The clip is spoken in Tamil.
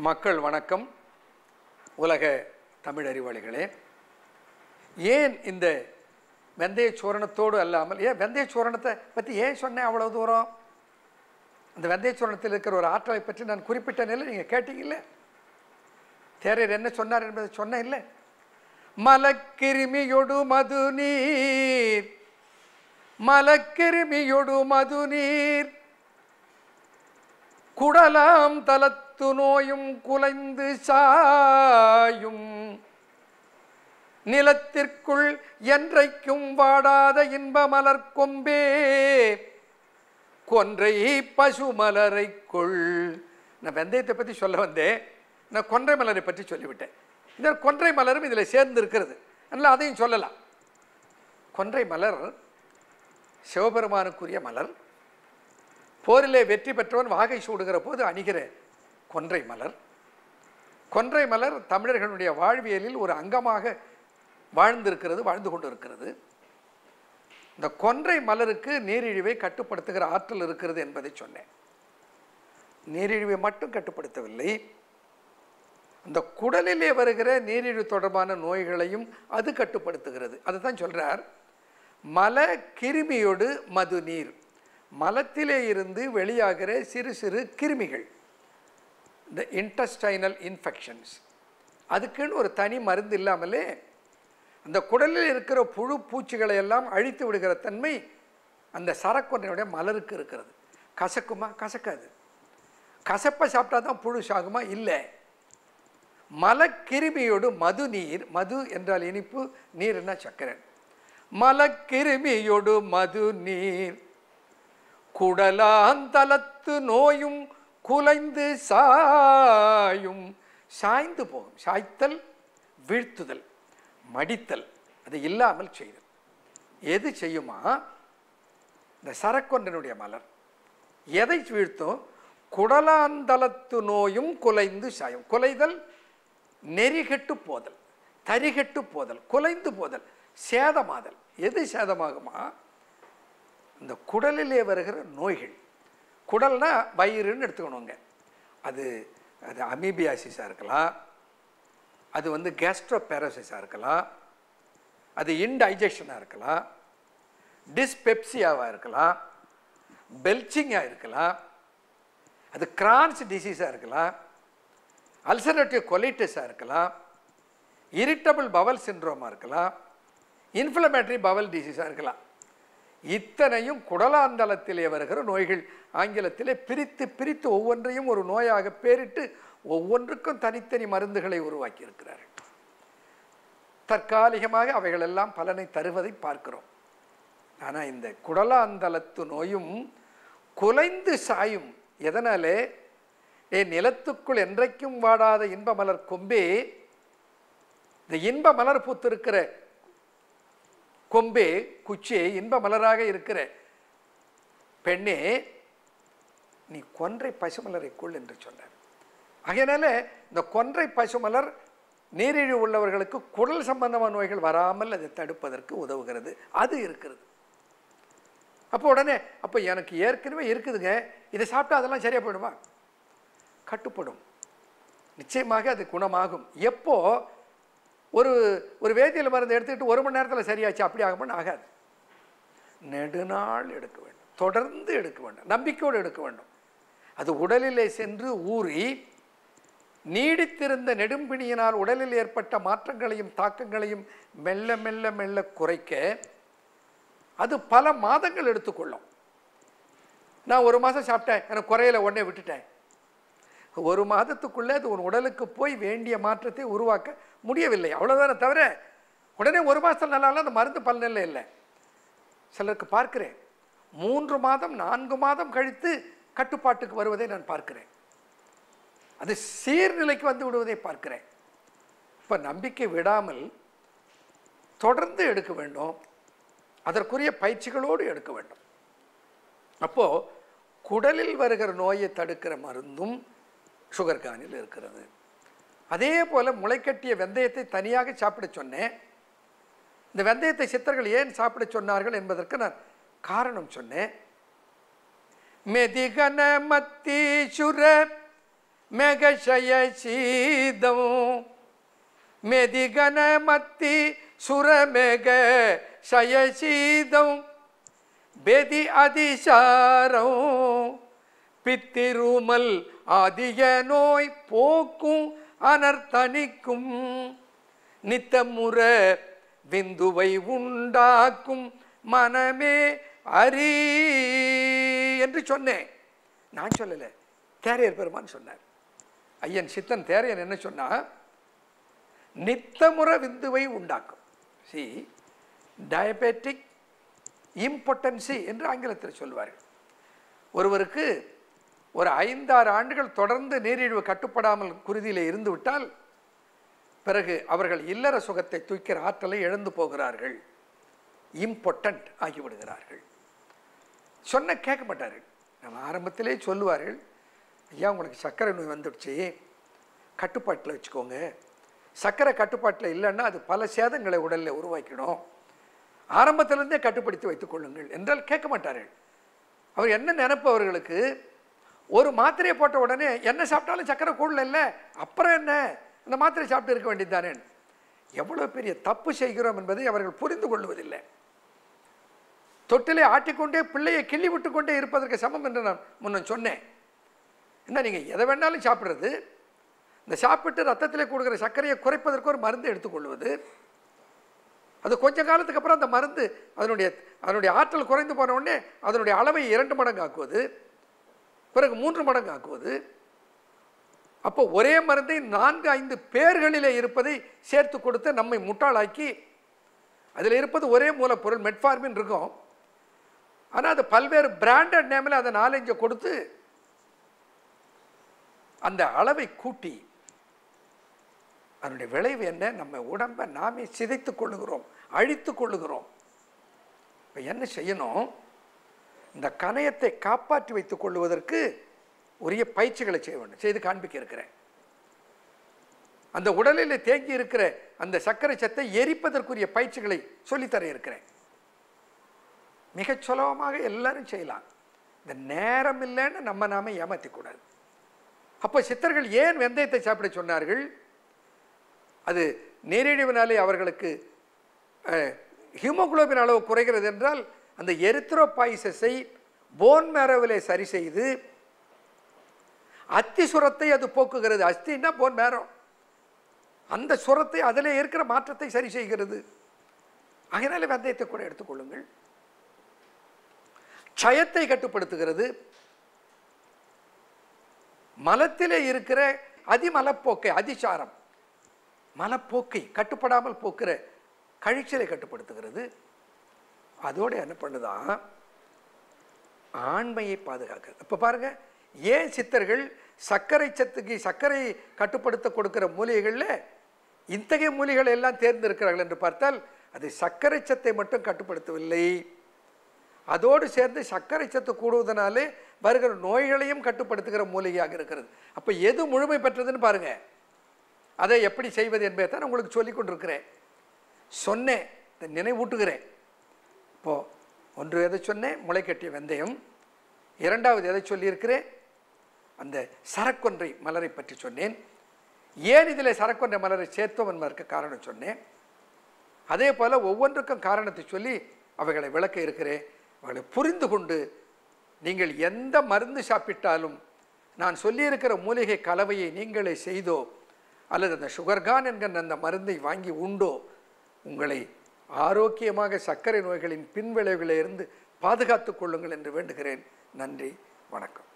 மக்கள் வணக்கம் உலக தமிழ் அறிவாளிகளே ஏன் இந்த வெந்தய சூரணத்தோடு அல்லாமல் ஏன் வெந்தய சூரணத்தை பற்றி ஏன் சொன்னேன் அவ்வளோ தூரம் அந்த வெந்தய சூரணத்தில் இருக்கிற ஒரு ஆற்றலை பற்றி நான் குறிப்பிட்ட நிலை நீங்கள் கேட்டீங்கல்ல தேரர் என்ன சொன்னார் என்பதை சொன்னேன் இல்லை மலக்கிருமியொடு மது நீர் மலக்கிருமியொடு மது நீர் குடலாம் தலத்து நோயும் குலைந்து சாயும் நிலத்திற்குள் என்றைக்கும் வாடாத இன்ப மலர் கொம்பே கொன்றை பசு மலரை கொள் நான் வெந்தயத்தை பற்றி சொல்ல வந்தேன் நான் கொன்றை மலரை பற்றி சொல்லிவிட்டேன் இந்த கொன்றை மலரும் இதில் சேர்ந்து இருக்கிறது அதனால் அதையும் சொல்லலாம் கொன்றை மலர் சிவபெருமானுக்குரிய மலர் போரிலே வெற்றி பெற்றவன் வாகை சூடுகிற போது அணிகிற கொன்றை மலர் கொன்றை மலர் தமிழர்களுடைய வாழ்வியலில் ஒரு அங்கமாக வாழ்ந்திருக்கிறது வாழ்ந்து கொண்டு இருக்கிறது இந்த கொன்றை மலருக்கு நீரிழிவை கட்டுப்படுத்துகிற ஆற்றல் இருக்கிறது என்பதை சொன்னேன் நீரிழிவை மட்டும் கட்டுப்படுத்தவில்லை அந்த குடலிலே வருகிற நீரிழிவு தொடர்பான நோய்களையும் அது கட்டுப்படுத்துகிறது அதுதான் சொல்றார் மல கிருமியோடு மது நீர் மலத்திலே இருந்து வெளியாகிற சிறு சிறு கிருமிகள் இந்த இன்டஸ்டைனல் இன்ஃபெக்ஷன்ஸ் அதுக்குன்னு ஒரு தனி மருந்து இல்லாமலே அந்த குடலில் இருக்கிற புழு பூச்சிகளை எல்லாம் அழித்து விடுகிற தன்மை அந்த சரக்கொன்றையுடைய மலருக்கு இருக்கிறது கசக்குமா கசக்காது கசப்பை சாப்பிட்டா தான் புழு சாகுமா இல்லை மலக்கிருமியோடு மது நீர் மது என்றால் இனிப்பு நீர் என்ன சக்கரை மலக்கிருமியோடு மது நீர் குடலாந்தலத்து நோயும் குலைந்து சாயும் சாய்ந்து போகும் சாய்த்தல் வீழ்த்துதல் மடித்தல் அது இல்லாமல் செய்தல் எது செய்யுமா இந்த சரக்கொண்டனுடைய மலர் எதை வீழ்த்தும் குடலாந்தலத்து நோயும் குலைந்து சாயும் குலைதல் நெறிகெட்டு போதல் தரிகெட்டு போதல் குலைந்து போதல் சேதமாதல் எது சேதமாகுமா இந்த குடலிலே வருகிற நோய்கள் குடல்னா வயிறுன்னு எடுத்துக்கணுங்க அது அது அமீபியாசிஸாக இருக்கலாம் அது வந்து கேஸ்ட்ரோபேரோசிஸாக இருக்கலாம் அது இன்டைஜஷனாக இருக்கலாம் டிஸ்பெப்சியாவாக இருக்கலாம் பெல்ச்சிங்காக இருக்கலாம் அது கிரான்ஸ் டிசீஸாக இருக்கலாம் அல்சரேட்டிவ் கொலைட்டிஸாக இருக்கலாம் இரிட்டபிள் பவல் சின்ட்ரோமாக இருக்கலாம் இன்ஃப்ளமேட்டரி பவல் டிசீஸாக இருக்கலாம் இத்தனையும் குடலாந்தலத்திலே வருகிற நோய்கள் ஆங்கிலத்திலே பிரித்து பிரித்து ஒவ்வொன்றையும் ஒரு நோயாக பேரிட்டு ஒவ்வொன்றுக்கும் தனித்தனி மருந்துகளை உருவாக்கி இருக்கிறார்கள் தற்காலிகமாக அவைகளெல்லாம் பலனை தருவதை பார்க்கிறோம் ஆனால் இந்த குடலாந்தலத்து நோயும் குலைந்து சாயும் எதனாலே ஏ நிலத்துக்குள் என்றைக்கும் வாடாத இன்ப மலர் கொம்பே இந்த இன்ப மலர் பூத்திருக்கிற கொம்பே குச்சே இன்ப மலராக இருக்கிற பெண்ணே நீ கொன்றை பசுமலரை கொள் என்று சொன்னார் ஆகையினால இந்த கொன்றை பசுமலர் நீரிழிவு உள்ளவர்களுக்கு குடல் சம்பந்தமான நோய்கள் வராமல் அதை தடுப்பதற்கு உதவுகிறது அது இருக்கிறது அப்போ உடனே அப்போ எனக்கு ஏற்கனவே இருக்குதுங்க இதை சாப்பிட்டா அதெல்லாம் சரியாக போயிடுமா கட்டுப்படும் நிச்சயமாக அது குணமாகும் எப்போ ஒரு ஒரு வேதியியல் மருந்து எடுத்துக்கிட்டு ஒரு மணி நேரத்தில் சரியாச்சு அப்படி ஆகும்னு ஆகாது நெடுநாள் எடுக்க வேண்டும் தொடர்ந்து எடுக்க வேண்டும் நம்பிக்கையோடு எடுக்க வேண்டும் அது உடலிலே சென்று ஊறி நீடித்திருந்த நெடும்பிணியினால் உடலில் ஏற்பட்ட மாற்றங்களையும் தாக்கங்களையும் மெல்ல மெல்ல மெல்ல குறைக்க அது பல மாதங்கள் எடுத்துக்கொள்ளும் நான் ஒரு மாதம் சாப்பிட்டேன் எனக்கு குறையில உடனே விட்டுட்டேன் ஒரு மாதத்துக்குள்ளே அது உன் உடலுக்கு போய் வேண்டிய மாற்றத்தை உருவாக்க முடியவில்லை அவ்வளோதானே தவிர உடனே ஒரு மாதத்தில் நல்லாலும் அந்த மருந்து பலனில்லை இல்லை சிலருக்கு பார்க்கிறேன் மூன்று மாதம் நான்கு மாதம் கழித்து கட்டுப்பாட்டுக்கு வருவதை நான் பார்க்கிறேன் அது சீர்நிலைக்கு வந்து விடுவதை பார்க்கிறேன் இப்போ நம்பிக்கை விடாமல் தொடர்ந்து எடுக்க வேண்டும் அதற்குரிய பயிற்சிகளோடு எடுக்க வேண்டும் அப்போது குடலில் வருகிற நோயை தடுக்கிற மருந்தும் சுகர் கானில் இருக்கிறது அதே போல் முளைக்கட்டிய வெந்தயத்தை தனியாக சாப்பிட சொன்னேன் இந்த வெந்தயத்தை சித்தர்கள் ஏன் சாப்பிட சொன்னார்கள் என்பதற்கு நான் காரணம் சொன்னேன் மெதிகன மத்தீசுர மெகஷய சீதம் மெதிகன மத்தி சுரமெக சயசீதம் பெதி அதிசாரம் பித்திருமல் ஆதிய நோய் போக்கும் அனர்த்தனிக்கும் நித்தமுற விந்துவை உண்டாக்கும் மனமே அரி என்று சொன்னேன் நான் சொல்லலை தேரையர் பெருமான் சொன்னார் ஐயன் சித்தன் தேரையன் என்ன சொன்னா நித்தமுற விந்துவை உண்டாக்கும் சி டயபெட்டிக் இம்பார்ட்டன்சி என்று ஆங்கிலத்தில் சொல்வார்கள் ஒருவருக்கு ஒரு ஐந்தாறு ஆண்டுகள் தொடர்ந்து நீரிழிவு கட்டுப்படாமல் குருதியில் இருந்து விட்டால் பிறகு அவர்கள் இல்லற சுகத்தை தூக்கிற ஆற்றலை இழந்து போகிறார்கள் இம்பார்ட்டன்ட் ஆகிவிடுகிறார்கள் சொன்ன கேட்க மாட்டார்கள் நம்ம ஆரம்பத்திலே சொல்லுவார்கள் ஐயா உங்களுக்கு சர்க்கரை நோய் வந்துடுச்சு கட்டுப்பாட்டில் வச்சுக்கோங்க சர்க்கரை கட்டுப்பாட்டில் இல்லைன்னா அது பல சேதங்களை உடலில் உருவாக்கிடும் ஆரம்பத்திலிருந்தே கட்டுப்படுத்தி வைத்துக் கொள்ளுங்கள் என்றால் கேட்க மாட்டார்கள் அவர் என்ன நினைப்பு அவர்களுக்கு ஒரு மாத்திரையை போட்ட உடனே என்ன சாப்பிட்டாலும் சக்கரை கூடல இல்லை அப்புறம் என்ன அந்த மாத்திரை சாப்பிட்டு இருக்க வேண்டியதுதானே எவ்வளோ பெரிய தப்பு செய்கிறோம் என்பதை அவர்கள் புரிந்து கொள்வதில்லை தொட்டிலே ஆட்டிக்கொண்டே பிள்ளையை கிள்ளி விட்டு கொண்டே இருப்பதற்கு சமம் என்று நான் முன்ன சொன்னேன் என்ன நீங்கள் எதை வேணாலும் சாப்பிட்றது இந்த சாப்பிட்டு ரத்தத்திலே கொடுக்குற சர்க்கரையை குறைப்பதற்கு ஒரு மருந்து எடுத்துக்கொள்வது அது கொஞ்ச காலத்துக்கு அப்புறம் அந்த மருந்து அதனுடைய அதனுடைய ஆற்றல் குறைந்து போன உடனே அதனுடைய அளவை இரண்டு மடங்கு ஆக்குவது பிறகு மூன்று மடங்கு ஆக்குவது அப்போ ஒரே மருந்தை நான்கு ஐந்து பேர்களிலே இருப்பதை சேர்த்து கொடுத்து நம்மை முட்டாளாக்கி அதில் இருப்பது ஒரே மூலப்பொருள் மெட்ஃபார்மின் இருக்கும் ஆனால் அது பல்வேறு பிராண்டட் நேமில் அதை நாலஞ்சு கொடுத்து அந்த அளவை கூட்டி அதனுடைய விளைவு என்ன நம்ம உடம்பை நாமே சிதைத்து கொள்ளுகிறோம் அழித்து கொள்ளுகிறோம் இப்போ என்ன செய்யணும் இந்த கணையத்தை காப்பாற்றி வைத்துக் கொள்வதற்கு உரிய பயிற்சிகளை செய்ய வேண்டும் செய்து காண்பிக்க இருக்கிறேன் அந்த உடலில் தேங்கி இருக்கிற அந்த சர்க்கரை சத்தை எரிப்பதற்குரிய பயிற்சிகளை சொல்லித்தர இருக்கிறேன் மிகச் சுலபமாக எல்லாரும் செய்யலாம் இந்த நேரம் இல்லைன்னு நம்ம நாம ஏமாற்றிக்கூடாது அப்போ சித்தர்கள் ஏன் வெந்தயத்தை சாப்பிட சொன்னார்கள் அது நீரிழிவினாலே அவர்களுக்கு ஹியூமோகுளோபின் அளவு குறைகிறது என்றால் அந்த எரித்ரோபாய்சஸை போன் மேரோவிலே சரி செய்து அத்தி சுரத்தை அது போக்குகிறது அஸ்தின்னா போன் மேரோ அந்த சுரத்தை அதில் இருக்கிற மாற்றத்தை சரி செய்கிறது அதனால வெந்தயத்தை கூட எடுத்துக்கொள்ளுங்கள் க்ஷயத்தை கட்டுப்படுத்துகிறது மலத்திலே இருக்கிற அதிமலப்போக்கை அதிசாரம் மலப்போக்கை கட்டுப்படாமல் போக்குற கழிச்சலை கட்டுப்படுத்துகிறது அதோடு என்ன பண்ணுதான் ஆண்மையை பாதுகாக்கிறது இப்போ பாருங்க ஏன் சித்தர்கள் சர்க்கரை சத்துக்கு சர்க்கரை கட்டுப்படுத்த கொடுக்கிற மூலிகைகளில் இத்தகைய மூலிகளை எல்லாம் தேர்ந்தெடுக்கிறார்கள் என்று பார்த்தால் அது சர்க்கரை சத்தை மட்டும் கட்டுப்படுத்தவில்லை அதோடு சேர்ந்து சர்க்கரை சத்து கூடுவதனாலே வருகிற நோய்களையும் கட்டுப்படுத்துகிற மூலிகையாக இருக்கிறது அப்போ எது முழுமை பெற்றதுன்னு பாருங்க அதை எப்படி செய்வது என்பதை தான் உங்களுக்கு சொல்லி கொண்டிருக்கிறேன் சொன்னேன் இதை நினைவூட்டுகிறேன் இப்போது ஒன்று எதை சொன்னேன் முளைக்கட்டிய வெந்தயம் இரண்டாவது எதை சொல்லியிருக்கிறேன் அந்த சரக்கொன்றை மலரை பற்றி சொன்னேன் ஏன் இதில் சரக்கொன்றை மலரை சேர்த்தோம் என்பதற்கு காரணம் சொன்னேன் அதே போல் ஒவ்வொன்றுக்கும் காரணத்தை சொல்லி அவைகளை விளக்க இருக்கிறேன் அவைகளை புரிந்து கொண்டு நீங்கள் எந்த மருந்து சாப்பிட்டாலும் நான் சொல்லியிருக்கிற மூலிகை கலவையை நீங்களே செய்தோ அல்லது அந்த சுகர்கான் என்கிற அந்த மருந்தை வாங்கி உண்டோ உங்களை ஆரோக்கியமாக சர்க்கரை நோய்களின் பின்விளைவுகளிலிருந்து பாதுகாத்துக் கொள்ளுங்கள் என்று வேண்டுகிறேன் நன்றி வணக்கம்